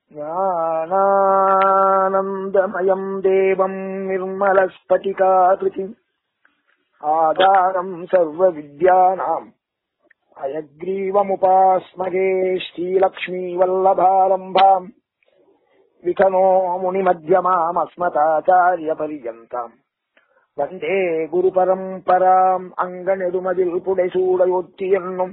ज्ञानानन्दमयम् देवम् निर्मलस्फटिकाकृतिम् आधारम् सर्वविद्यानाम् अयग्रीवमुपास्महे श्रीलक्ष्मीवल्लभारम्भाम् विकनो मुनिमध्यमामस्मताचार्यपर्यन्ताम् வந்தே குரு பரம்பராம் அங்கநெடுமதில் புடைசூடையொத்தி என்னும்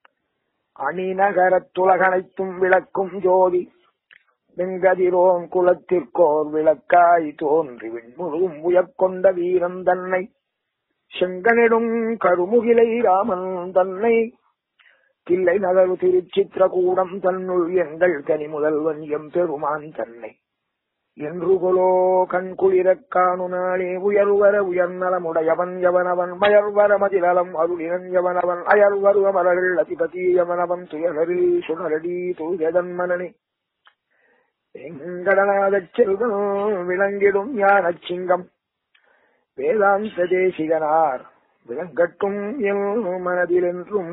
அணிநகரத்துலகனைத்தும் விளக்கும் ஜோதி வெங்கதிரோன் குலத்திற்கோர் விளக்காய் தோன்றி விண்முழுவும் உயர்கொண்ட வீரன் தன்னை செங்கனிடும் கருமுகிலை ராமன் தன்னை கிள்ளை நகரு திருச்சித்திரகூடம் தன்னுள் எங்கள் கனி முதல்வன் எம் பெருமான் தன்னை என்று கொலோ கண் குளிரக் காணு நாளே உயர்வர உயர்நலமுடையவன் எவனவன் மயர்வர மதிநலம் அருளினன் எவனவன் அயர்வருவ மலர்கள் அதிபதி எவனவன் துயரரி சுடரடி தூயதன் மனனே எங்கடநாதச் செல்வன் விளங்கிடும் ஞானச் சிங்கம் வேதாந்த தேசிகனார் விளங்கட்டும் என் மனதில் என்றும்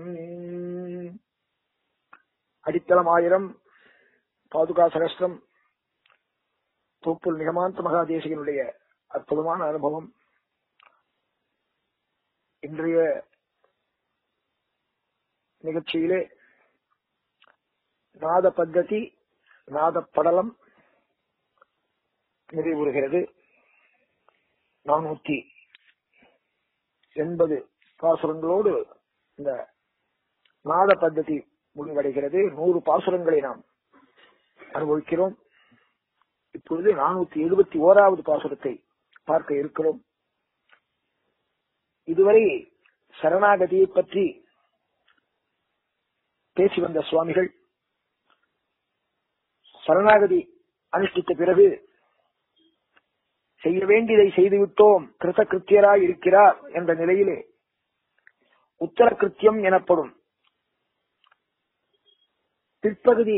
அடித்தளம் ஆயிரம் பாதுகா சகஸ்திரம் தூப்புல் நிகமாந்த மகாதேசிகனுடைய அற்புதமான அனுபவம் இன்றைய நிகழ்ச்சியிலே நாத பத்ததி நாத படலம் நிறைவுறுகிறது நானூத்தி எண்பது பாசுரங்களோடு இந்த நாத பத்ததி முடிவடைகிறது நூறு பாசுரங்களை நாம் அனுபவிக்கிறோம் இப்பொழுது நானூத்தி எழுபத்தி ஓராவது பாசுரத்தை பார்க்க இருக்கிறோம் இதுவரை சரணாகதியை பற்றி பேசி வந்த சுவாமிகள் சரணாகதி அனுஷ்டித்த பிறகு செய்ய வேண்டியதை செய்துவிட்டோம் கிருத கிருத்தியராய் இருக்கிறார் என்ற நிலையிலே உத்தர கிருத்தியம் எனப்படும் பிற்பகுதி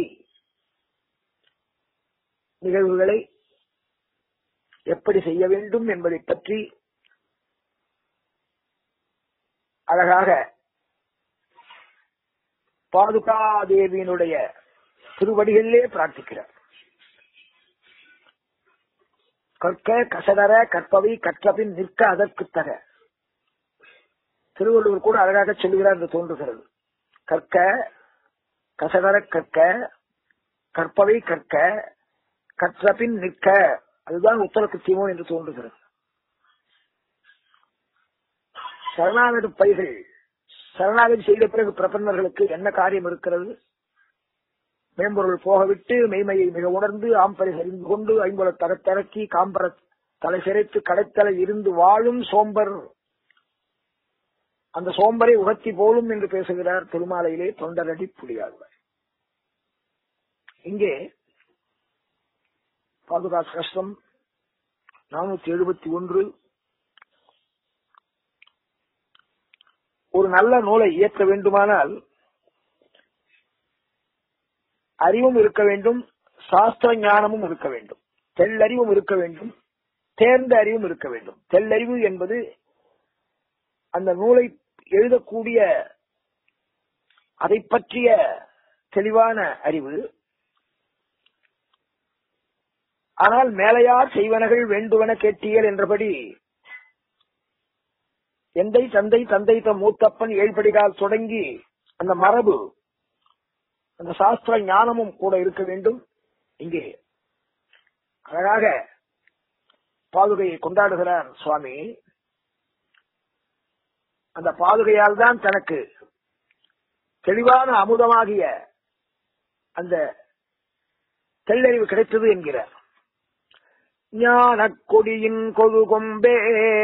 நிகழ்வுகளை எப்படி செய்ய வேண்டும் என்பதை பற்றி அழகாக பாதுகா தேவியினுடைய திருவடிகளிலே பிரார்த்திக்கிறார் கற்க கசடர கற்பவை கற்றபின் நிற்க அதற்கு தக திருவள்ளுவர் கூட அழகாக சொல்லுகிறார் என்று தோன்றுகிறது கற்க கசடர கற்க கற்பவை கற்க கற்றபின் நிற்க அதுதான் உத்தர கிருத்தியமோ என்று தோன்றுகிறது சரணாகதி பைகள் சரணாகதி செய்த பிறகு பிரபன்னர்களுக்கு என்ன காரியம் இருக்கிறது மேம்பொருள் போகவிட்டு மெய்மையை மிக உணர்ந்து ஆம்பரை அறிந்து கொண்டு ஐம்பொல தரத்திறக்கி காம்பர தலை சிறைத்து கடைத்தலை இருந்து வாழும் சோம்பர் அந்த சோம்பரை உகத்தி போலும் என்று பேசுகிறார் திருமாலையிலே தொண்டரடி புலியாழ்வார் இங்கே பாதுகா கஷ்டம் நானூத்தி எழுபத்தி ஒன்று ஒரு நல்ல நூலை இயற்ற வேண்டுமானால் அறிவும் இருக்க வேண்டும் சாஸ்திர ஞானமும் இருக்க வேண்டும் தெல்லறிவும் இருக்க வேண்டும் தேர்ந்த அறிவும் இருக்க வேண்டும் தெல்லறிவு என்பது அந்த நூலை எழுதக்கூடிய அதை பற்றிய தெளிவான அறிவு ஆனால் மேலையார் செய்வனகள் வேண்டுவன கேட்டியல் என்றபடி எந்தை தந்தை தந்தை தம் மூத்தப்பன் ஏழ்படிகால் தொடங்கி அந்த மரபு அந்த சாஸ்திர ஞானமும் கூட இருக்க வேண்டும் இங்கே அழகாக பாதுகையை கொண்டாடுகிறார் சுவாமி அந்த பாதுகையால் தான் தனக்கு தெளிவான அமுதமாகிய அந்த தெள்ளறிவு கிடைத்தது என்கிறார் ஞான கொடியின் கொழு கொம்பே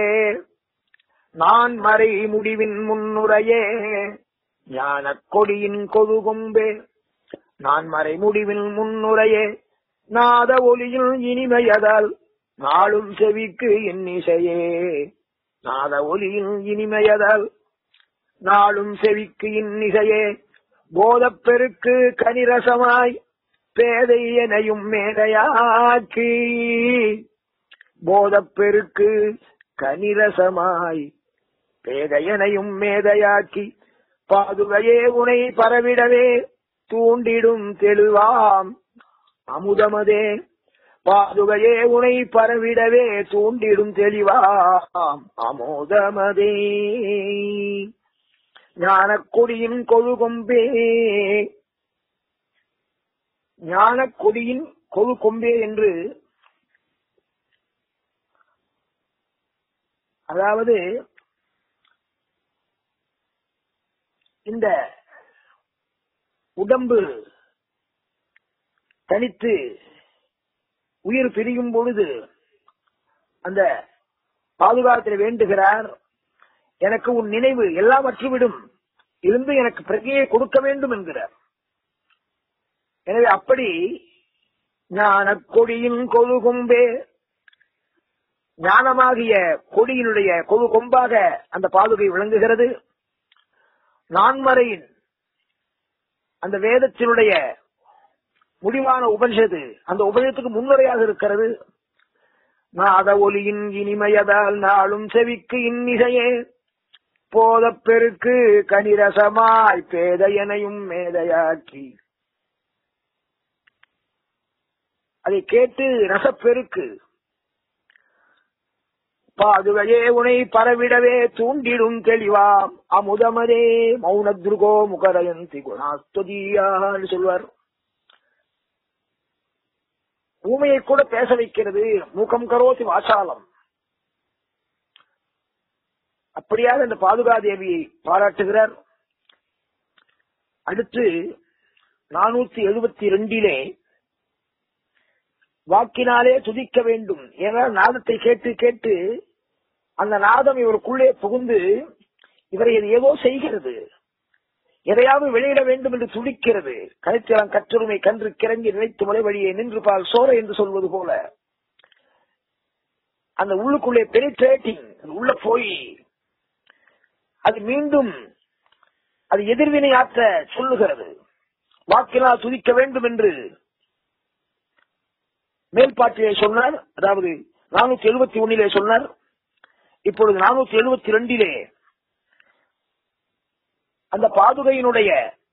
நான் மறை முடிவின் முன்னுரையே ஞான கொடியின் கொழு கொம்பே நான் மறை முடிவின் முன்னுரையே நாத ஒளியில் இனிமையதால் நாளும் செவிக்கு இன்னிசையே நாத ஒளியில் இனிமையதால் நாளும் செவிக்கு இன்னிசையே போதப்பெருக்கு கனிரசமாய் பேதை எனையும் மேதையாக்கி போதப்பெருக்கு கனிரசமாய் பேதையனையும் மேதையாக்கி பாதுகையே உனை பரவிடவே தூண்டிடும் தெளிவாம் அமுதமதே பாதுகையே உனை பரவிடவே தூண்டிடும் தெளிவாம் அமுதமதே ஞானக்கொடியின் கொழுகொம்பே ஞானக்கொடியின் கொழுகொம்பே என்று அதாவது இந்த உடம்பு தனித்து உயிர் பிரியும் பொழுது அந்த பாதுகாத்தில் வேண்டுகிறார் எனக்கு உன் நினைவு எல்லாம் அற்றுவிடும் இருந்து எனக்கு பிரஜையை கொடுக்க வேண்டும் என்கிறார் எனவே அப்படி ஞான கொடியின் கொழு கொம்பே ஞானமாகிய கொடியினுடைய கொழு கொம்பாக அந்த பாதுகை விளங்குகிறது நான்மறையின் அந்த வேதத்தினுடைய முடிவான உபனிஷத்து அந்த உபனிஷத்துக்கு முன்னுரையாக இருக்கிறது நாத ஒலியின் இனிமையதால் நாளும் செவிக்கு இன்னிசையே போதப் பெருக்கு கனிரசமாய் பேதையனையும் மேதையாக்கி அதை கேட்டு ரசப்பெருக்கு பாதுகையே உனை பரவிடவே தூண்டிடும் தெளிவாம் அமுதமதே மௌன துருகோ முகரயந்தி குணாஸ்துதியான்னு சொல்வார் ஊமையை கூட பேச வைக்கிறது மூக்கம் கரோதி வாசாலம் அப்படியாக இந்த பாதுகாதேவியை பாராட்டுகிறார் அடுத்து நானூத்தி எழுபத்தி ரெண்டிலே வாக்கினாலே துதிக்க வேண்டும் ஏனால் நாதத்தை கேட்டு கேட்டு அந்த நாதம் இவருக்குள்ளே புகுந்து இவரை இது ஏதோ செய்கிறது எதையாவது வெளியிட வேண்டும் என்று துடிக்கிறது கனித்திலம் கற்றுரிமை கன்று கிறங்கி நினைத்து முறை வழியே நின்று பால் சோர என்று சொல்வது போல அந்த உள்ளுக்குள்ளே பெனிட்ரேட்டிங் உள்ள போய் அது மீண்டும் அது எதிர்வினை ஆற்ற சொல்லுகிறது வாக்கினால் துதிக்க வேண்டும் என்று மேல்பாட்டிலே சொன்னார் அதாவது நானூத்தி எழுபத்தி ஒன்னிலே சொன்னார் இப்பொழுது நானூத்தி எழுபத்தி ரெண்டிலே அந்த பாதுகையினுடைய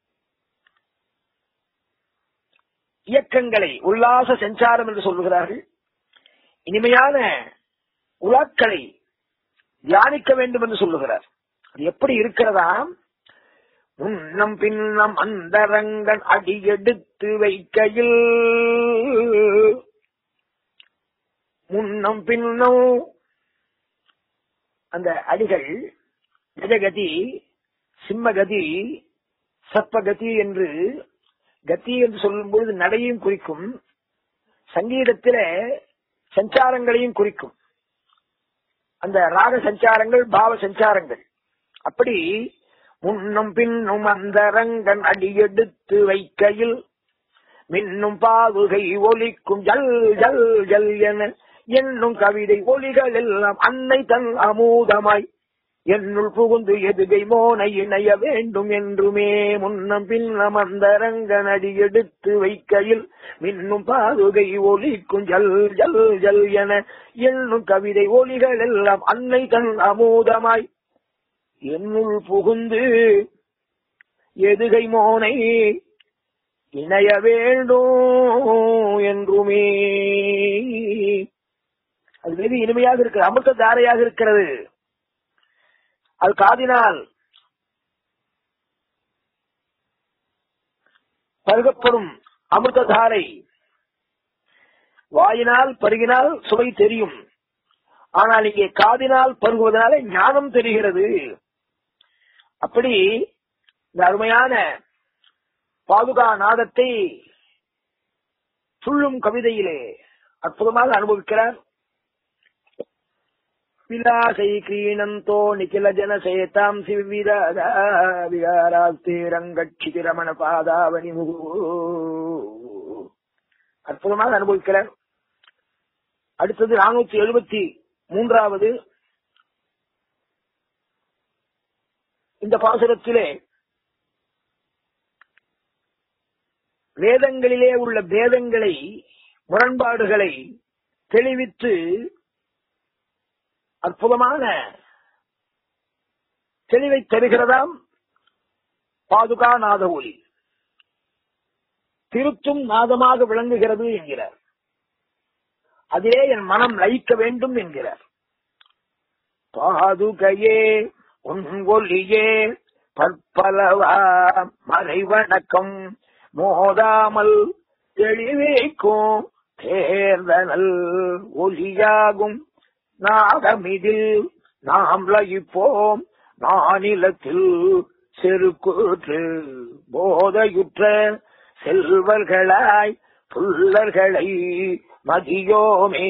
இயக்கங்களை உல்லாச செஞ்சாரம் என்று சொல்லுகிறார்கள் இனிமையான உலாக்களை தியானிக்க வேண்டும் என்று சொல்லுகிறார் அது எப்படி இருக்கிறதா முன்னம் பின்னம் அந்தரங்கன் அடியெடுத்து வைக்கையில் முன்னம் பின்னம் அந்த அடிகள் கஜகதி சிம்மகதி சப்பகதி என்று கதி என்று சொல்லும்போது நடையும் குறிக்கும் சங்கீதத்தில சஞ்சாரங்களையும் குறிக்கும் அந்த ராக சஞ்சாரங்கள் பாவ சஞ்சாரங்கள் அப்படி முன்னும் பின்னும் அந்த ரங்கன் அடியெடுத்து வைக்கையில் மின்னும் பாதுகை ஒலிக்கும் ஜல் ஜல் ஜல் என என்னும் கவிதை ஒலிகள் எல்லாம் அன்னை தன் அமூதமாய் என்னுள் புகுந்து எதுகை மோனை இணைய வேண்டும் என்றுமே முன்னம் பின்னம் அந்த ரங்கன் அடியெடுத்து வைக்கையில் மின்னும் பாதுகை ஒலிக்கும் ஜல் ஜல் ஜல் என என்னும் கவிதை ஒலிகள் எல்லாம் அன்னை தன் அமூதமாய் என்னுள் புகுந்து எதுகை மோனை இணைய வேண்டும் என்றுமே அது வெகு இனிமையாக இருக்கிறது அமிர்த தாரையாக இருக்கிறது அது காதினால் பருகப்படும் அமிர்த தாரை வாயினால் பருகினால் சுவை தெரியும் ஆனால் இங்கே காதினால் பருகுவதனால ஞானம் தெரிகிறது அப்படி இந்த அருமையான பாதுகா நாதத்தை துள்ளும் கவிதையிலே அற்புதமாக அனுபவிக்கிறார் விலாசை கிரீணந்தோ நிகில ஜனசேதாம் விகாராஸ்தே ரங்கட்சிதி ரமண பாதாவணி அற்புதமாக அனுபவிக்கிறார் அடுத்தது நானூத்தி எழுபத்தி மூன்றாவது இந்த பாசுரத்திலே வேதங்களிலே உள்ள பேதங்களை முரண்பாடுகளை தெளிவித்து அற்புதமான தெளிவை தருகிறதாம் பாதுகா நாத ஒலி திருத்தும் நாதமாக விளங்குகிறது என்கிறார் அதிலே என் மனம் லயிக்க வேண்டும் என்கிறார் பாதுகையே உன் ஒலியே பற்பலவா மறைவணக்கம் மோதாமல் தெளிவேக்கும் தேர்தனல் ஒலியாகும் நாகமிதில் நாம் லயிப்போம் நானிலத்தில் செருக்கூற்று போதையுற்ற செல்வர்களாய் புல்லர்களை மதியோமே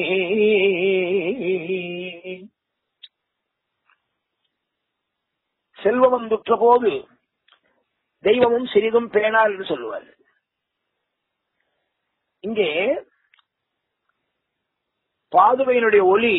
செல்வம் வந்துற்ற போது தெய்வமும் சிறிதும் பேணார் என்று சொல்லுவார் இங்கே பாதுவையினுடைய ஒளி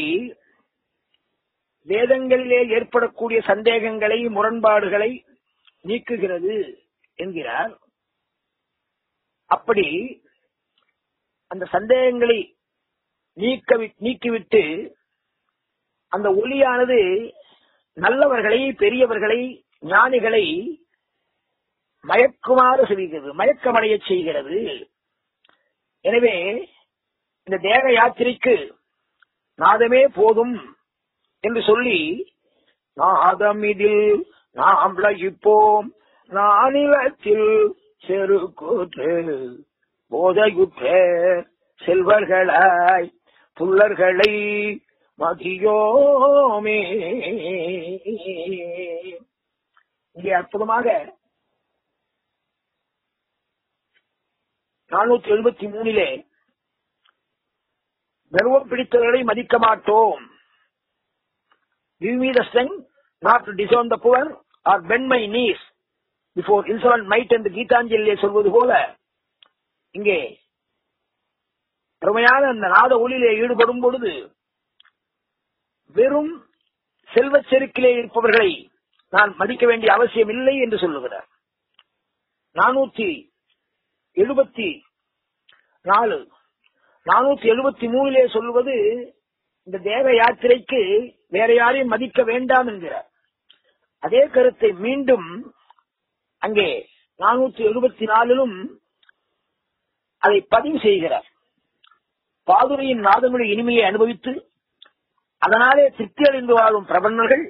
வேதங்களிலே ஏற்படக்கூடிய சந்தேகங்களை முரண்பாடுகளை நீக்குகிறது என்கிறார் அப்படி அந்த சந்தேகங்களை நீக்க நீக்கிவிட்டு அந்த ஒளியானது நல்லவர்களை பெரியவர்களை ஞானிகளை மயக்குமாறு செய்கிறது மயக்கமடைய செய்கிறது எனவே இந்த தேக யாத்திரைக்கு நாதமே போதும் என்று சொல்லி நாதம் இதில் நாம் லயிப்போம் நானிலத்தில் செருக்கூற்று போதையுற்ற செல்வர்களாய் புல்லர்களை மதியோமே இங்கே அற்புதமாக நானூத்தி எழுபத்தி மூணிலே கர்வம் பிடித்தவர்களை மதிக்க மாட்டோம் Give me the strength not to disown the poor or bend my knees before insolent might என்று கீதாஞ்சலிலே சொல்வது போல இங்கே அருமையான அந்த நாத ஒளியிலே ஈடுபடும் பொழுது வெறும் செல்வச் செருக்கிலே இருப்பவர்களை நான் மதிக்க வேண்டிய அவசியம் இல்லை என்று சொல்லுகிறார் நானூத்தி எழுபத்தி நாலு நானூத்தி எழுபத்தி மூணிலே சொல்லுவது இந்த தேவ யாத்திரைக்கு வேற யாரையும் மதிக்க வேண்டாம் என்கிறார் அதே கருத்தை மீண்டும் அங்கே நானூத்தி எழுபத்தி நாலிலும் அதை பதிவு செய்கிறார் பாதுரையின் நாதனுடைய இனிமையை அனுபவித்து அதனாலே திருப்தி அடைந்து வாழும் பிரபன்னர்கள்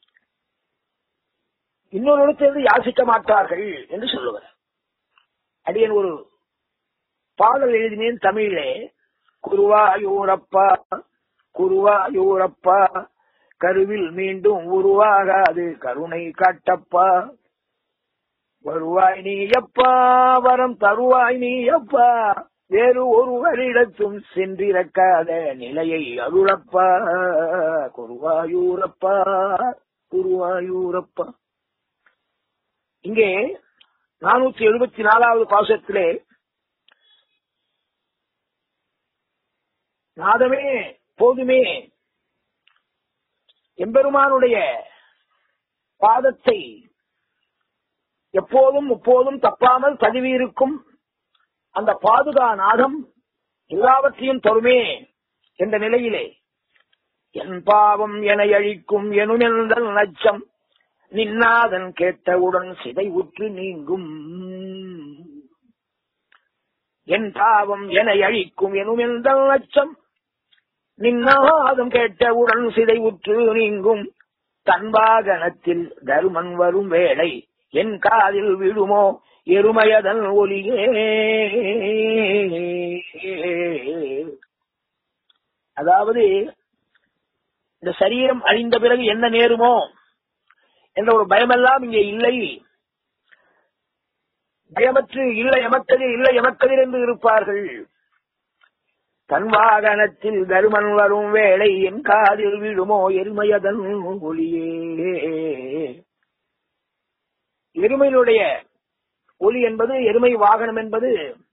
இன்னொரு இடத்திலிருந்து யாசிக்க மாட்டார்கள் என்று சொல்லுவார் அடியன் ஒரு பாடல் எழுதினேன் தமிழிலே குருவாயூரப்பா குருவாயூரப்பா கருவில் மீண்டும் உருவாகாது கருணை காட்டப்பா வருவாய் நீ அப்பா வரம் தருவாய் நீ அப்பா வேறு ஒருவரிடத்தும் சென்றிருக்காத நிலையை அருளப்பா குருவாயூரப்பா குருவாயூரப்பா இங்கே நானூத்தி எழுபத்தி நாலாவது பாசத்திலே நாதமே போதுமே எம்பெருமானுடைய பாதத்தை எப்போதும் முப்போதும் தப்பாமல் தழுவியிருக்கும் அந்த பாதுகா நாதம் எல்லாவற்றையும் தருமே என்ற நிலையிலே என் பாவம் என அழிக்கும் எனுமெந்தல் நச்சம் நின்னாதன் கேட்டவுடன் சிதை உற்று நீங்கும் என் பாவம் என அழிக்கும் எனுமெந்தல் நச்சம் நின்னாதம் கேட்டவுடன் சிதை உற்று நீங்கும் தன்பாகனத்தில் தருமன் வரும் வேளை என் காதில் விழுமோ எருமையதன் ஒலியே அதாவது இந்த சரீரம் அழிந்த பிறகு என்ன நேருமோ என்ற ஒரு பயமெல்லாம் இங்கே இல்லை பயமற்று இல்லை எமக்கதில் இல்லை எமக்கதில் என்று இருப்பார்கள் தன் வாகனத்தில் தருமன் வரும் வேளை என் காதில் விழுமோ எருமையதன் ஒளியே எருமையினுடைய ஒலி என்பது எருமை வாகனம் என்பது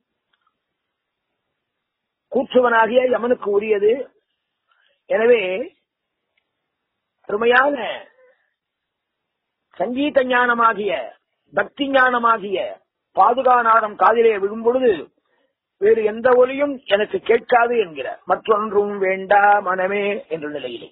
கூற்றுவனாகிய யமனுக்கு உரியது எனவே அருமையான சங்கீத ஞானமாகிய பக்தி ஞானமாகிய பாதுகாநாதம் காதிலே விழும் பொழுது வேறு எந்த ஒலியும் எனக்கு கேட்காது என்கிற மற்றொன்றும் வேண்டா மனமே என்ற நிலையிலே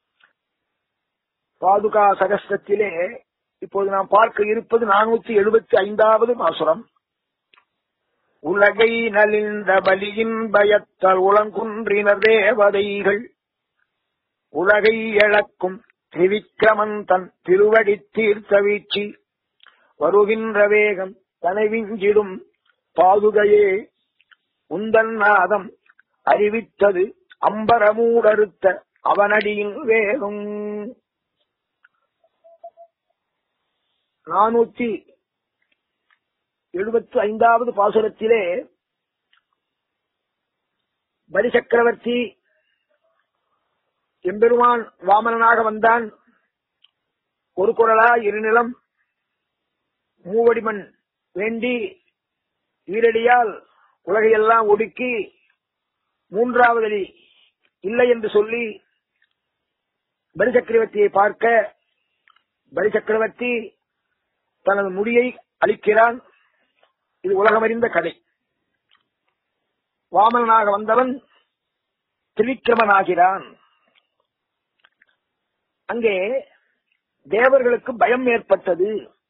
பாதுகா சகஸ்திரத்திலே இப்போது நாம் பார்க்க இருப்பது நானூத்தி எழுபத்தி ஐந்தாவது பாசுரம் உலகை நலிந்த பலியின் பயத்தால் உளங்குன்றினர் தேவதைகள் உலகை இழக்கும் திரிவிக்கிரமன் தன் திருவடி தீர்த்த வீழ்ச்சி வருகின்ற வேகம் தனைவிஞ்சிடும் பாதுகையே உந்தன் நாதம் அறிவித்தது அம்பரமூடறுத்த அவனடியின் வேகம் நானூத்தி எழுபத்தி ஐந்தாவது பாசுரத்திலே பலி சக்கரவர்த்தி எம்பெருமான் வாமனனாக வந்தான் ஒரு குரலா இருநிலம் மூவடிமண் வேண்டி ஈரடியால் உலகையெல்லாம் ஒடுக்கி மூன்றாவது அடி இல்லை என்று சொல்லி பலி சக்கரவர்த்தியை பார்க்க பலி சக்கரவர்த்தி தனது முடியை அளிக்கிறான் இது உலகமறிந்த கதை வாமனாக வந்தவன் திரிக்கிரமனாகிறான் அங்கே தேவர்களுக்கு பயம் ஏற்பட்டது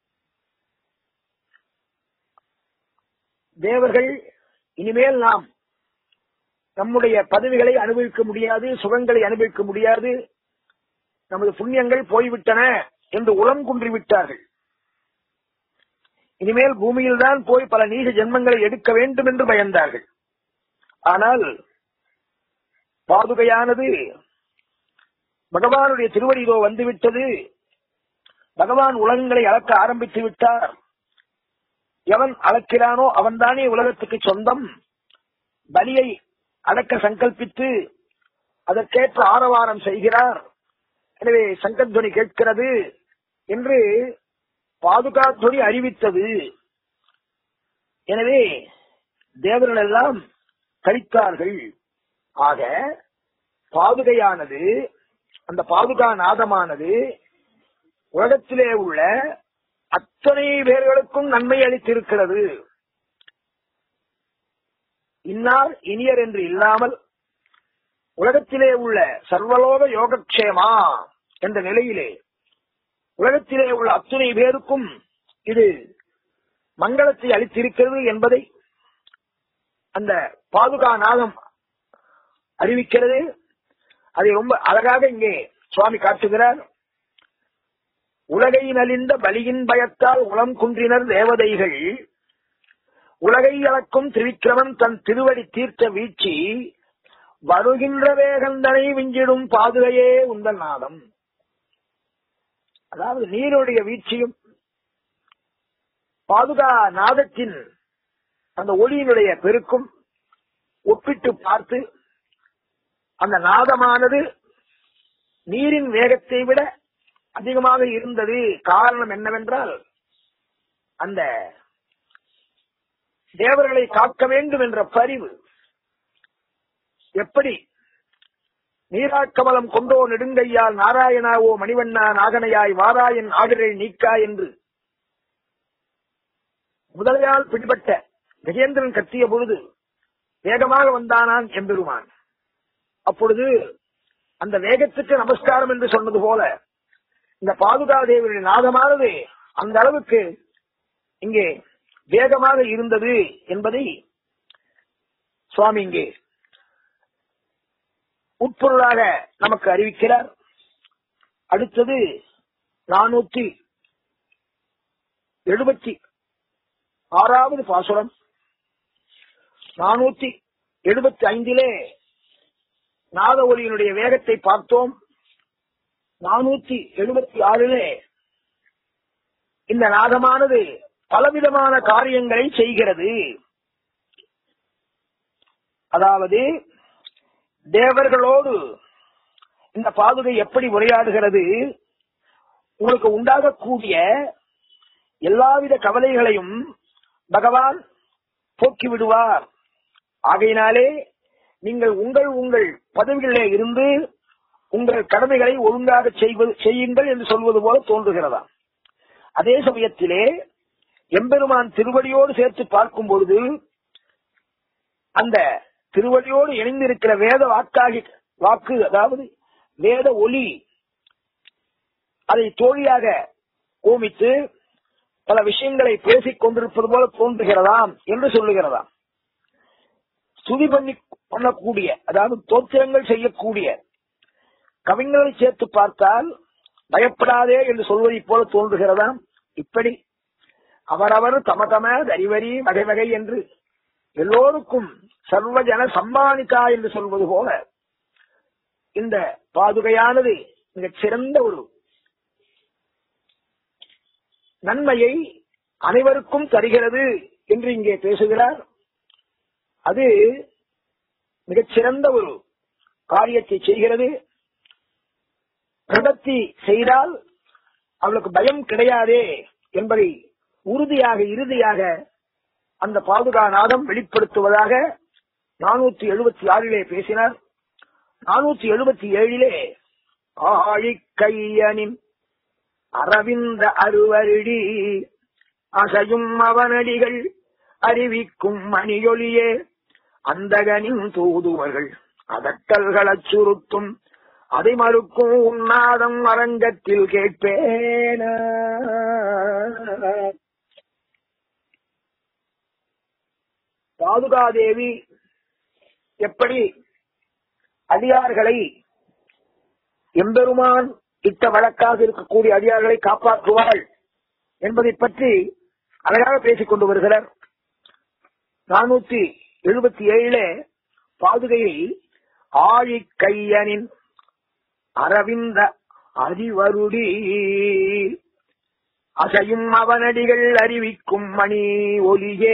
தேவர்கள் இனிமேல் நாம் நம்முடைய பதவிகளை அனுபவிக்க முடியாது சுகங்களை அனுபவிக்க முடியாது நமது புண்ணியங்கள் போய்விட்டன என்று உளம் குன்றிவிட்டார்கள் இனிமேல் பூமியில் தான் போய் பல நீச ஜென்மங்களை எடுக்க வேண்டும் என்று பயந்தார்கள் ஆனால் பாதுகையானது பகவானுடைய திருவடிதோ வந்துவிட்டது பகவான் உலகங்களை அளக்க ஆரம்பித்து விட்டார் எவன் அளக்கிறானோ அவன்தானே உலகத்துக்கு சொந்தம் பலியை அடக்க சங்கல்பித்து அதற்கேற்ற ஆரவாரம் செய்கிறார் எனவே சங்கத்வனி கேட்கிறது என்று பாதுகாத்துறை அறிவித்தது எனவே தேவர்கள் எல்லாம் கழித்தார்கள் ஆக பாதுகையானது அந்த பாதுகா நாதமானது உலகத்திலே உள்ள அத்தனை பேர்களுக்கும் நன்மை அளித்திருக்கிறது இன்னார் இனியர் என்று இல்லாமல் உலகத்திலே உள்ள சர்வலோக யோகக்ஷேமா என்ற நிலையிலே உலகத்திலே உள்ள அத்துணை பேருக்கும் இது மங்களத்தை அளித்திருக்கிறது என்பதை அந்த பாதுகா நாகம் அறிவிக்கிறது அதை ரொம்ப அழகாக இங்கே சுவாமி காட்டுகிறார் உலகை நலிந்த பலியின் பயத்தால் உளம் குன்றினர் தேவதைகள் உலகை அளக்கும் திரிக்கிரமன் தன் திருவடி தீர்த்த வீழ்ச்சி வருகின்ற வேகந்தனை விஞ்சிடும் பாதுகையே உந்தன் நாதம் அதாவது நீருடைய வீழ்ச்சியும் பாதுகா நாதத்தின் அந்த ஒளியினுடைய பெருக்கும் ஒப்பிட்டு பார்த்து அந்த நாதமானது நீரின் வேகத்தை விட அதிகமாக இருந்தது காரணம் என்னவென்றால் அந்த தேவர்களை காக்க வேண்டும் என்ற பரிவு எப்படி நீராக்கமலம் கொண்டோ நெடுங்கையால் நாராயணாவோ மணிவண்ணா நாகனையாய் வாராயன் ஆடிரை நீக்கா என்று முதலையால் பிடிபட்ட கஜேந்திரன் கத்திய பொழுது வேகமாக வந்தானான் எம்பெருமான் அப்பொழுது அந்த வேகத்துக்கு நமஸ்காரம் என்று சொன்னது போல இந்த பாதுகாதேவியுடைய நாதமானது அந்த அளவுக்கு இங்கே வேகமாக இருந்தது என்பதை சுவாமி இங்கே உட்பொருளாக நமக்கு அறிவிக்கிறார் அடுத்தது நானூத்தி எழுபத்தி ஆறாவது பாசுரம் நானூத்தி எழுபத்தி ஐந்திலே நாத ஒளியினுடைய வேகத்தை பார்த்தோம் நானூத்தி எழுபத்தி ஆறிலே இந்த நாதமானது பலவிதமான காரியங்களை செய்கிறது அதாவது தேவர்களோடு இந்த பாதுகை எப்படி உரையாடுகிறது உங்களுக்கு உண்டாகக்கூடிய எல்லாவித கவலைகளையும் பகவான் போக்கி விடுவார் ஆகையினாலே நீங்கள் உங்கள் உங்கள் பதவிகளிலே இருந்து உங்கள் கடமைகளை ஒழுங்காக செய்வது செய்யுங்கள் என்று சொல்வது போல தோன்றுகிறதா அதே சமயத்திலே எம்பெருமான் திருவடியோடு சேர்த்து பார்க்கும் பொழுது அந்த திருவடியோடு இணைந்திருக்கிற வேத வாக்காகி வாக்கு அதாவது வேத ஒலி அதை தோழியாக கோமித்து பல விஷயங்களை பேசிக் கொண்டிருப்பது போல தோன்றுகிறதாம் என்று சொல்லுகிறதாம் ஸ்துதி பண்ணி பண்ணக்கூடிய அதாவது தோத்திரங்கள் செய்யக்கூடிய கவிஞர்களை சேர்த்து பார்த்தால் பயப்படாதே என்று சொல்வதைப் போல தோன்றுகிறதாம் இப்படி அவரவர் தம தம தரிவரி வகை வகை என்று எல்லோருக்கும் சர்வஜன சம்மானிக்கா என்று சொல்வது போல இந்த பாதுகையானது மிகச் சிறந்த ஒரு நன்மையை அனைவருக்கும் தருகிறது என்று இங்கே பேசுகிறார் அது மிகச் சிறந்த ஒரு காரியத்தை செய்கிறது பிரபத்தி செய்தால் அவளுக்கு பயம் கிடையாதே என்பதை உறுதியாக இறுதியாக அந்த பாதுகாநாதம் வெளிப்படுத்துவதாக நானூத்தி எழுபத்தி ஆறிலே பேசினார் நானூத்தி எழுபத்தி ஏழிலே ஆழிக்கையனின் அரவிந்த அருவருடி அசையும் அவனடிகள் அறிவிக்கும் மணியொலியே அந்தகனின் தூதுவர்கள் அதட்டல்களச் சுருத்தும் அதை மறுக்கும் உன்னாதம் அரங்கத்தில் கேட்பேன பாதுகாதேவி எப்படி அடியார்களை எம்பெருமான் இட்ட வழக்காக இருக்கக்கூடிய அடியார்களை காப்பாற்றுவாள் என்பதை பற்றி அழகாக பேசிக் கொண்டு வருகிறார் நானூத்தி எழுபத்தி ஏழுல பாதுகையை ஆழிக்கையனின் அரவிந்த அறிவருடி அசையும் அவனடிகள் அறிவிக்கும் மணி ஒலியே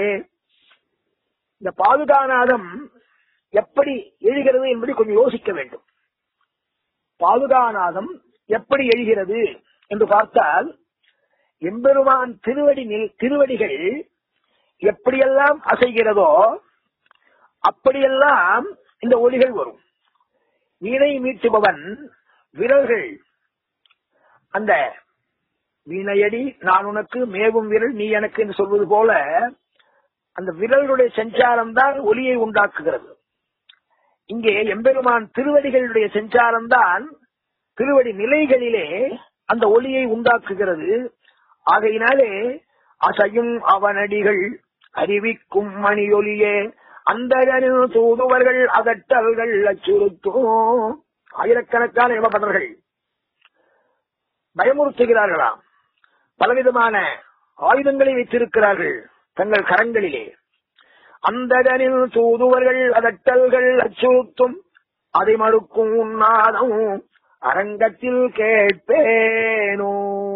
இந்த பாதுகாநாதம் எப்படி எழுகிறது என்பதை கொஞ்சம் யோசிக்க வேண்டும் பாதுகாநாதம் எப்படி எழுகிறது என்று பார்த்தால் எம்பெருமான் திருவடி நில்- திருவடிகள் எப்படியெல்லாம் அசைகிறதோ அப்படியெல்லாம் இந்த ஒலிகள் வரும் வீணை மீட்டுபவன் விரல்கள் அந்த வீணையடி நான் உனக்கு மேவும் விரல் நீ எனக்கு என்று சொல்வது போல அந்த விரல்களுடைய சஞ்சாரம் தான் ஒலியை உண்டாக்குகிறது இங்கே எம்பெருமான் திருவடிகளுடைய சஞ்சாரம் தான் திருவடி நிலைகளிலே அந்த ஒலியை உண்டாக்குகிறது ஆகையினாலே அசையும் அவனடிகள் அறிவிக்கும் மணியொலியே அந்த தூதுவர்கள் அதட்டல்கள் அச்சுறுத்தும் ஆயிரக்கணக்கான இளபடர்கள் பயமுறுத்துகிறார்களாம் பலவிதமான ஆயுதங்களை வைத்திருக்கிறார்கள் தங்கள் கரங்களிலே அந்தகனில் தூதுவர்கள் அதட்டல்கள் அச்சுறுத்தும் அதை மறுக்கும் உன்னாதம் அரங்கத்தில் கேட்பேனோ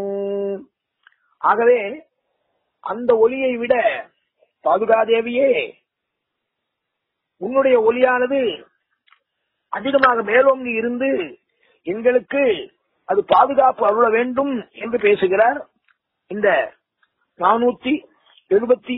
ஆகவே அந்த ஒலியை விட பாதுகாதேவியே உன்னுடைய ஒலியானது அதிகமாக மேலோங்கி இருந்து எங்களுக்கு அது பாதுகாப்பு அருள வேண்டும் என்று பேசுகிறார் இந்த நானூத்தி எழுபத்தி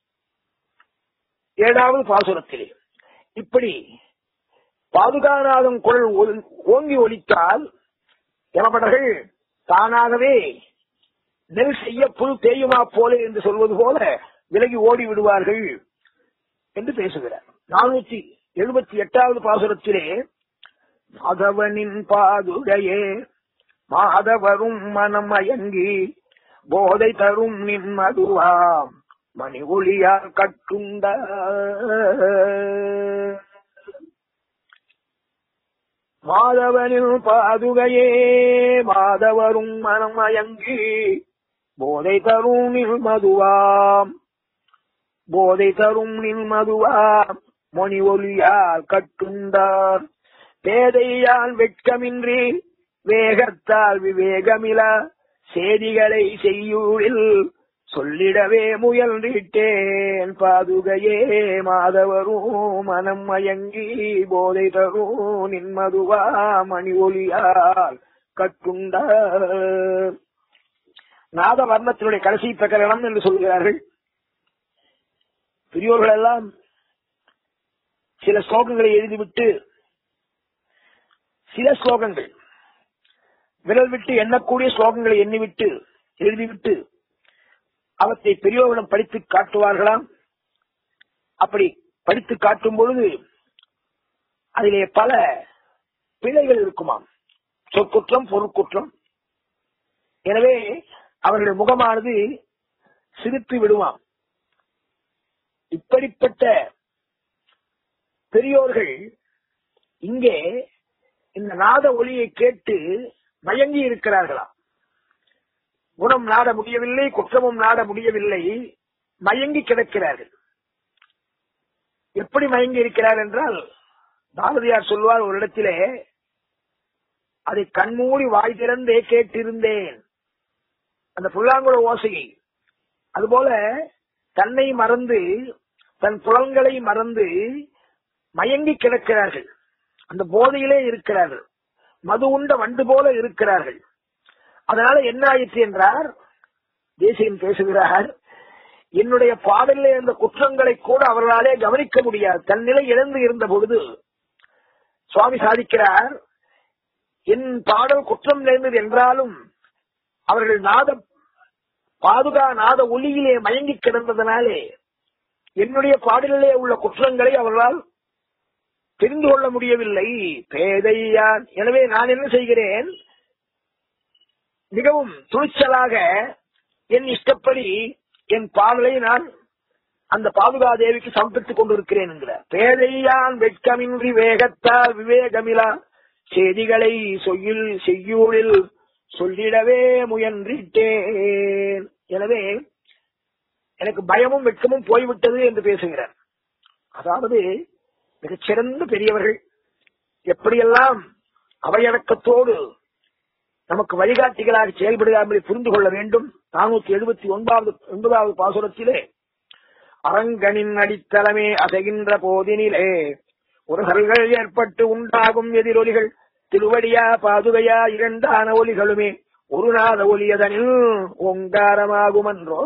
ஏழாவது பாசுரத்திலே இப்படி பாதுகாநாதம் குரல் ஒலி- ஓங்கி ஒலித்தால் எனப்படர்கள் தானாகவே நெல் செய்ய புல் தேயுமா போல என்று சொல்வது போல விலகி ஓடி விடுவார்கள் என்று பேசுகிறார் நானூத்தி எழுபத்தி எட்டாவது பாசுரத்திலே மாதவனின் பாதுகையே மாதவரும் மனம் மயங்கி போதை தரும் நிம்மதுவாம் மணி ஒளியால் கட்டுண்ட மாதவனின் பாதுகையே மாதவரும் மனம் மயங்கி போதை தரும் நிர்மதுவாம் போதை தரும் நின்மதுவாம் மணி ஒலியால் கட்டுண்டார் பேதையால் வெட்கமின்றி வேகத்தால் விவேகமில செய்திகளை செய்யூரில் சொல்லிடவே முயன்றிட்டேன் பாதுகையே மாதவரும் மனம் மயங்கி போதை தரும் நின்மதுவா மணி ஒலியால் கட்டுண்டார் நாத வர்ணத்தினுடைய கடைசி பிரகரணம் என்று சொல்கிறார்கள் பெரியோர்கள் எல்லாம் சில ஸ்லோகங்களை எழுதிவிட்டு சில ஸ்லோகங்கள் விரல் விட்டு எண்ணக்கூடிய ஸ்லோகங்களை எண்ணிவிட்டு எழுதிவிட்டு அவற்றை பெரியோர்களிடம் படித்து காட்டுவார்களாம் அப்படி படித்து காட்டும் பொழுது அதிலே பல பிழைகள் இருக்குமாம் சொற்குற்றம் பொருட்குற்றம் எனவே அவர்கள் முகமானது சிரித்து விடுவாம் இப்படிப்பட்ட பெரியோர்கள் இங்கே இந்த நாத ஒளியை கேட்டு மயங்கி இருக்கிறார்களாம் குணம் நாட முடியவில்லை குற்றமும் நாட முடியவில்லை மயங்கி கிடக்கிறார்கள் எப்படி மயங்கி இருக்கிறார் என்றால் பாரதியார் சொல்வார் ஒரு இடத்திலே அதை கண்மூடி வாய் திறந்தே கேட்டிருந்தேன் அந்த புல்லாங்குழ ஓசையை அதுபோல தன்னை மறந்து தன் புலன்களை மறந்து மயங்கி கிடக்கிறார்கள் அந்த போதையிலே இருக்கிறார்கள் மது உண்ட வண்டு போல இருக்கிறார்கள் அதனால என்ன ஆயிற்று என்றார் தேசியன் பேசுகிறார் என்னுடைய பாடலிலே இருந்த குற்றங்களை கூட அவர்களாலே கவனிக்க முடியாது தன் நிலை இழந்து இருந்த பொழுது சுவாமி சாதிக்கிறார் என் பாடல் குற்றம் நிறைந்தது என்றாலும் அவர்கள் நாத பாதுகா நாத ஒளியிலே மயங்கி கிடந்ததனாலே என்னுடைய பாடலிலே உள்ள குற்றங்களை அவர்களால் தெரிந்து கொள்ள முடியவில்லை பேதையான் எனவே நான் என்ன செய்கிறேன் மிகவும் துணிச்சலாக என் இஷ்டப்படி என் பாடலை நான் அந்த பாதுகா தேவிக்கு சமர்ப்பித்துக் கொண்டிருக்கிறேன் என்கிறார் பேதையான் வெட்கமின்றி வேகத்தால் விவேகமிலா செய்திகளை சொயில் செய்யூரில் சொல்லிடவே முயன்றிட்டேன் எனவே எனக்கு பயமும் வெட்கமும் போய்விட்டது என்று பேசுகிறார் அதாவது மிகச்சிறந்த பெரியவர்கள் எப்படியெல்லாம் அவையடக்கத்தோடு நமக்கு வழிகாட்டிகளாக செயல்படுகிறார்கள் புரிந்து கொள்ள வேண்டும் நானூத்தி எழுபத்தி ஒன்பதாவது ஒன்பதாவது பாசுரத்திலே அரங்கனின் அடித்தளமே அசைகின்ற போதினிலே உரசல்கள் ஏற்பட்டு உண்டாகும் எதிரொலிகள் திருவடியா பாதுகையா இரண்டான ஒலிகளுமே ஒரு நாத ஒலியதனில் ஓங்காரமாகுமன்றோ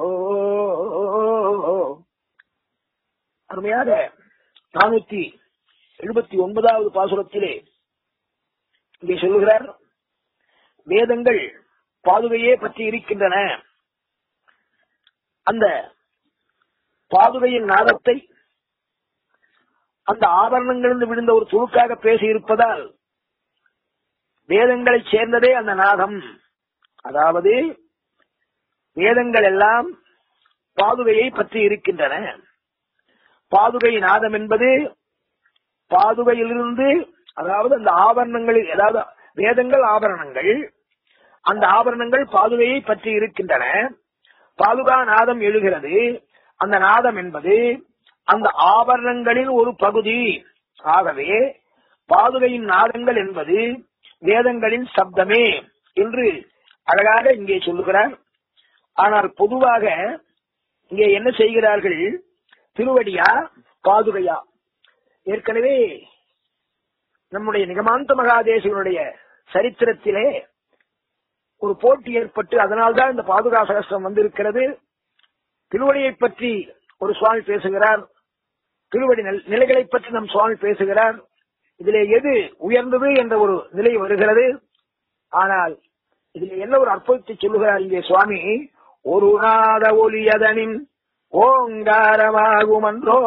அருமையாக நானூத்தி எழுபத்தி ஒன்பதாவது பாசுரத்திலே இங்கே சொல்லுகிறார் வேதங்கள் பாதுகையே பற்றி இருக்கின்றன அந்த பாதுகையின் நாதத்தை அந்த ஆபரணங்களிலிருந்து விழுந்த ஒரு துணுக்காக பேசி இருப்பதால் வேதங்களைச் சேர்ந்ததே அந்த நாதம் அதாவது வேதங்கள் எல்லாம் பாதுகையை பற்றி இருக்கின்றன பாதுகை நாதம் என்பது பாதுகையிலிருந்து அதாவது அந்த ஆபரணங்களில் அதாவது வேதங்கள் ஆபரணங்கள் அந்த ஆபரணங்கள் பாதுகையை பற்றி இருக்கின்றன பாதுகா நாதம் எழுகிறது அந்த நாதம் என்பது அந்த ஆபரணங்களின் ஒரு பகுதி ஆகவே பாதுகையின் நாதங்கள் என்பது வேதங்களின் சப்தமே என்று அழகாக இங்கே சொல்லுகிறார் ஆனால் பொதுவாக இங்கே என்ன செய்கிறார்கள் திருவடியா பாதுகையா ஏற்கனவே நம்முடைய நிகமாந்த மகாதேசனுடைய சரித்திரத்திலே ஒரு போட்டி ஏற்பட்டு அதனால்தான் இந்த பாதுகா சகஸ்திரம் வந்திருக்கிறது திருவடியை பற்றி ஒரு சுவாமி பேசுகிறார் திருவடி நிலைகளை பற்றி நம் சுவாமி பேசுகிறார் இதிலே எது உயர்ந்தது என்ற ஒரு நிலை வருகிறது ஆனால் இதில் என்ன ஒரு அற்புதத்தை சொல்லுகிறார் இங்கே சுவாமி ஒரு நாத ஒலியதனின் ஓங்காரமாகுமன்றோ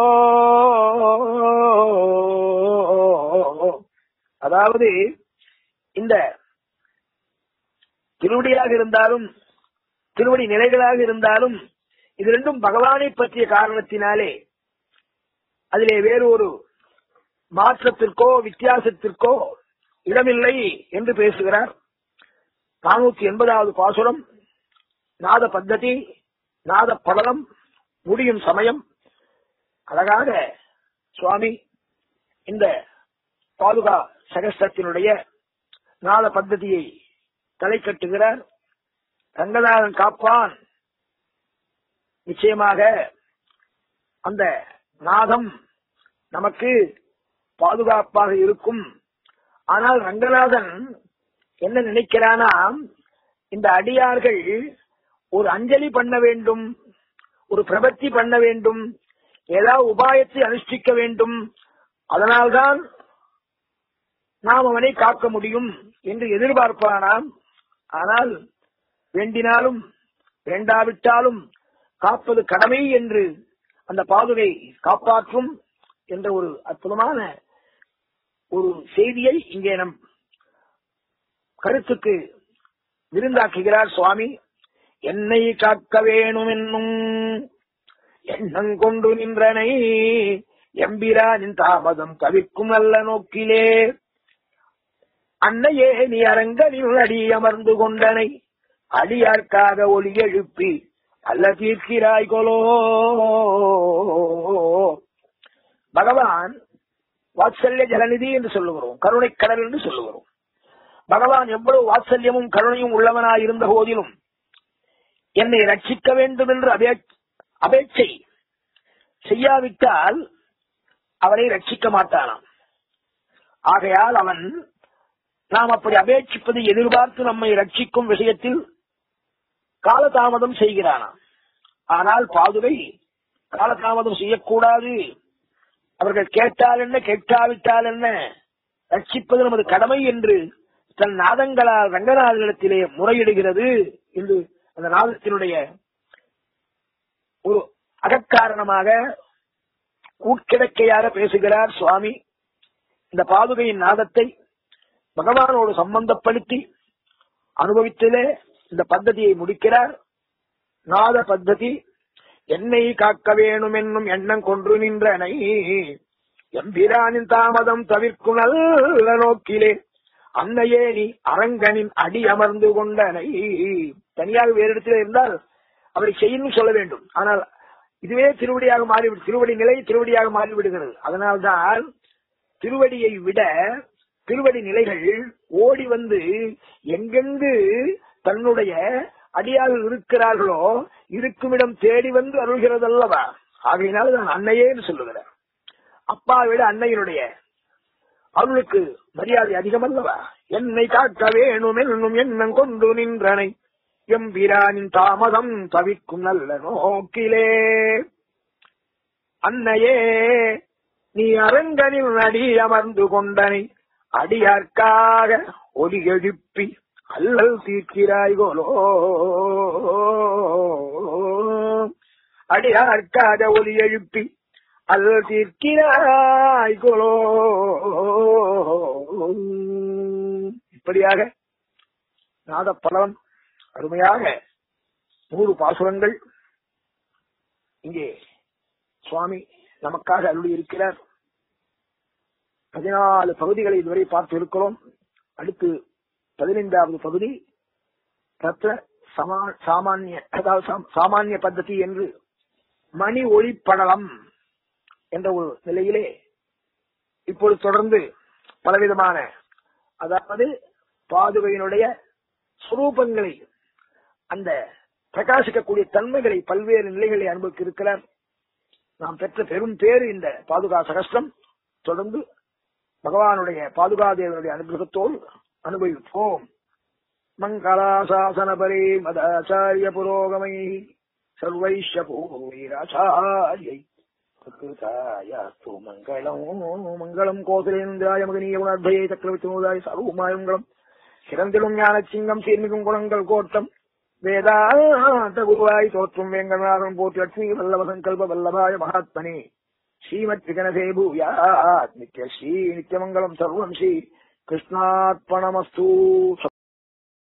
அதாவது இந்த திருவடியாக இருந்தாலும் திருவடி நிலைகளாக இருந்தாலும் இது ரெண்டும் பகவானை பற்றிய காரணத்தினாலே அதிலே வேறு ஒரு மாற்றத்திற்கோ வித்தியாசத்திற்கோ இடமில்லை என்று பேசுகிறார் நானூத்தி எண்பதாவது பாசுரம் நாத பத்ததி நாத படலம் முடியும் சமயம் அழகாக சுவாமி இந்த பாதுகா சகஸ்திரத்தினுடைய நாத பத்ததியை தலை கட்டுகிறார் ரங்கநாதன் காப்பான் நிச்சயமாக அந்த நாதம் நமக்கு பாதுகாப்பாக இருக்கும் ஆனால் ரங்கநாதன் என்ன நினைக்கிறானா இந்த அடியார்கள் ஒரு அஞ்சலி பண்ண வேண்டும் ஒரு பிரபத்தி பண்ண வேண்டும் ஏதாவது உபாயத்தை அனுஷ்டிக்க வேண்டும் அதனால்தான் நாம் அவனை காக்க முடியும் என்று எதிர்பார்ப்பானாம் ஆனால் வேண்டினாலும் வேண்டாவிட்டாலும் காப்பது கடமை என்று அந்த பாதுகை காப்பாற்றும் என்ற ஒரு அற்புதமான ஒரு செய்தியை இங்கே நம் கருத்துக்கு விருந்தாக்குகிறார் சுவாமி என்னை காக்க வேணும் என்னும் எண்ணம் கொண்டு நின்றனை எம்பிரானின் தாமதம் தவிர்க்கும் நல்ல நோக்கிலே அன்னையே நீ அரங்கனில் அடி அமர்ந்து கொண்டனை அடியார்க்காக ஒளி எழுப்பி அல்ல தீர்க்கிறாய் கொலோ பகவான் வாத்சல்ய ஜலநிதி என்று சொல்லுகிறோம் கருணை கடல் என்று சொல்லுகிறோம் பகவான் எவ்வளவு வாத்சல்யமும் கருணையும் உள்ளவனாயிருந்த போதிலும் என்னை ரட்சிக்க வேண்டும் என்று அபே- அபேட்சை செய்யாவிட்டால் அவனை ரட்சிக்க மாட்டானாம் ஆகையால் அவன் நாம் அப்படி அபேட்சிப்பதை எதிர்பார்த்து நம்மை ரட்சிக்கும் விஷயத்தில் காலதாமதம் செய்கிறானாம் ஆனால் பாதுகை காலதாமதம் செய்யக்கூடாது அவர்கள் கேட்டால் என்ன கேட்காவிட்டால் என்ன ரட்சிப்பது நமது கடமை என்று தன் நாதங்களால் ரங்கநாதனிடத்திலே முறையிடுகிறது என்று அந்த நாதத்தினுடைய ஒரு அகக்காரணமாக உட்கிடக்கையாக பேசுகிறார் சுவாமி இந்த பாதுகையின் நாதத்தை பகவானோடு சம்பந்தப்படுத்தி அனுபவித்திலே இந்த பద్ధதியை முடிக்கிறார் நாத பద్ధதி என்னை காக்க வேணும் என்னும் எண்ணம் கொன்று நின்றனை எம்பிரானின் தாமதம் தவிர்க்கும் நல்ல நோக்கிலே அன்னையே நீ அரங்கனின் அடி அமர்ந்து கொண்டனை தனியாக வேறு இடத்துல இருந்தால் அவரை செய்யணும் சொல்ல வேண்டும் ஆனால் இதுவே திருவடியாக மாறிவிடு திருவடி நிலை திருவடியாக மாறிவிடுகிறது அதனால்தான் திருவடியை விட திருவடி நிலைகள் ஓடி வந்து எங்கெங்கு தன்னுடைய அடியார்கள் இருக்கிறார்களோ இருக்குமிடம் தேடி வந்து அருள்கிறது அல்லவா ஆகையினால நான் அன்னையே என்று சொல்லுகிறேன் அப்பா விட அன்னையினுடைய அவளுக்கு மரியாதை அதிகம் அல்லவா என்னை காக்க வேணும் என்னும் எண்ணம் கொண்டு நின்றனை எம்பிரானின் தாமதம் தவிர்க்கும் நல்ல நோக்கிலே அன்னையே நீ அரங்கனில் அடி அமர்ந்து கொண்டனை அடியார்க்காக ஒலி எழுப்பி அல்லல் தீர்க்கிறாய் கோலோ அடியார்க்காக ஒலி எழுப்பி அல்லல் தீர்க்கிறாய் கோலோ இப்படியாக நாதப்பலவன் அருமையாக நூறு பாசுரங்கள் இங்கே சுவாமி நமக்காக அருளி இருக்கிறார் பதினாலு பகுதிகளை இதுவரை பார்த்து இருக்கிறோம் அடுத்து பதினைந்தாவது பகுதி தத்ர சமா சாமானிய அதாவது சாம்- சாமானிய பద్ధதி என்று மணி ஒளிப்படலம் என்ற ஒரு நிலையிலே இப்பொழுது தொடர்ந்து பலவிதமான அதாவது பாதுகையினுடைய சுரூபங்களை அந்த பிரகாசிக்கக்கூடிய தன்மைகளை பல்வேறு நிலைகளை அனுபவிக்க இருக்கிறார் நாம் பெற்ற பெரும் பேரு இந்த பாதுகா சகஸ்ரம் தொடர்ந்து பகவானுடைய பாதுகாதேவனுடைய அனுகிரகத்தோடு அனுபவிப்போம் மங்களாசாசனபரே மதாச்சாரிய புரோகமை சர்வைஷ்ய பூர்வீராச்சாரியை பிரகிருதாயாஸ்து மங்களம் மங்களம் கோசலேந்திராய மகனீய குணாத்பயே சக்கரவர்த்தி சர்வமாய மங்களம் சிறந்திலும் ஞானச்சிங்கம் சீர்மிகும் குணங்கள் கோட்டம் வேதாந்த குருவாய் தோற்றும் வேங்கநாதன் போற்றி லட்சுமி வல்லப சங்கல்ப வல்லபாய மகாத்மனே ஸ்ரீமத் விகனசே பூயாத் நித்ய ஸ்ரீ நித்யமங்கலம் சர்வம் ஸ்ரீ கிருஷ்ணாத்பணமஸ்து